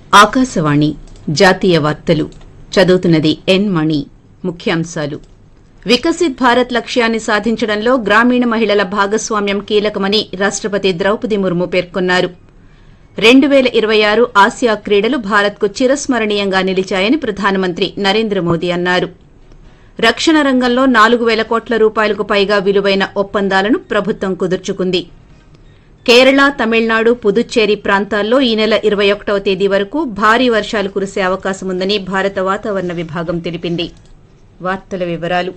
ఆకాశవాణి జాతీయ వార్తలు చదువుతున్నది ఎన్ మణి ముఖ్యాంశాలు వికసిత్ భారత్ లక్ష్యాన్ని సాధించడంలో గ్రామీణ మహిళల భాగస్వామ్యం కీలకమని రాష్టపతి ద్రౌపది ముర్ము పేర్కొన్నారు రెండు పేల ఇరవై ఆరు ఆసియా క్రీడలు భారత్కు చిరస్మరణీయంగా నిలిచాయని ప్రధానమంత్రి నరేంద్ర మోదీ అన్నారు రక్షణ రంగంలో నాలుగు పేల కోట్ల రూపాయలకు పైగా విలువైన ఒప్పందాలను ప్రభుత్వం కుదుర్చుకుంది కేరళ తమిళనాడు పుదుచ్చేరి ప్రాంతాల్లో ఈ నెల ఇరవై ఒకటవ తేదీ వరకు భారీ వర్షాలు కురిసే అవకాశముందని భారత వాతావరణ విభాగం తెలిపింది వార్తల వివరాలు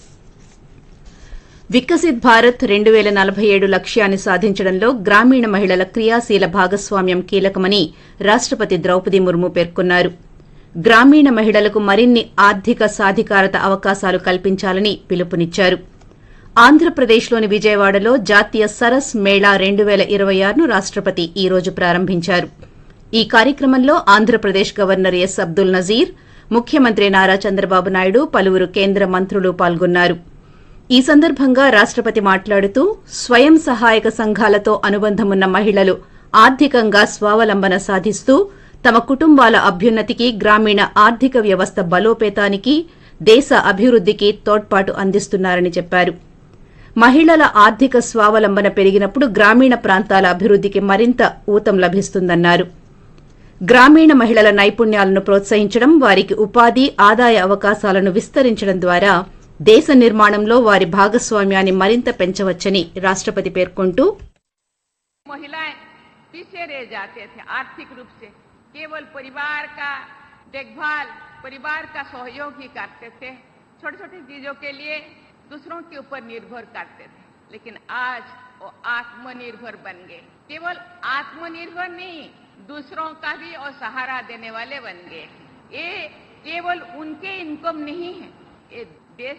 వికసిత్ భారత్ రెండు పేల నలభై ఏడు లక్ష్యాన్ని సాధించడంలో గ్రామీణ మహిళల క్రియాశీల భాగస్వామ్యం కీలకమని రాష్టపతి ద్రౌపది ముర్ము పేర్కొన్నారు గ్రామీణ మహిళలకు మరిన్ని ఆర్థిక సాధికారత అవకాశాలు కల్పించాలని పిలుపునిచ్చారు ఆంధ్రప్రదేశ్లోని విజయవాడలో జాతీయ సరస్ మేళా రెండు పేల ఇరవై ఆరును రాష్టపతి ఈ రోజు ప్రారంభించారు ఈ కార్యక్రమంలో ఆంధ్రప్రదేశ్ గవర్నర్ ఎస్ అబ్దుల్ నజీర్ ముఖ్యమంత్రి నారా చంద్రబాబు నాయుడు పలువురు కేంద్ర మంత్రులు పాల్గొన్నారు ఈ సందర్భంగా రాష్టపతి మాట్లాడుతూ స్వయం సహాయక సంఘాలతో అనుబంధమున్న మహిళలు ఆర్థికంగా స్వావలంబన సాధిస్తూ తమ కుటుంబాల అభ్యున్నతికి గ్రామీణ ఆర్థిక వ్యవస్థ బలోపేతానికి దేశ అభివృద్దికి తోడ్పాటు అందిస్తున్నారని చెప్పారు మహిళల ఆర్థిక స్వావలంబన పెరిగినప్పుడు గ్రామీణ ప్రాంతాల అభివృద్దికి మరింత ఊతం లభిస్తుందన్నారు గ్రామీణ మహిళల నైపుణ్యాలను ప్రోత్సహించడం వారికి ఉపాధి ఆదాయ అవకాశాలను విస్తరించడం ద్వారా దేశ నిర్మాణంలో వారి భాగస్వామ్యాన్ని మరింత పెంచవచ్చని రాష్టపతి పేర్కొంటూ महिलाएं पीछे रह जाते थे आर्थिक रूप से केवल परिवार का देखभाल परिवार का सहयोग ही करते थे छोटी छोटी चीजों के लिए दूसरों के ऊपर निर्भर करते थे लेकिन आज वो आत्मनिर्भर बन गए केवल आत्मनिर्भर नहीं दूसरों का भी और सहारा देने वाले बन गए ये केवल उनके इनकम नहीं है ये देश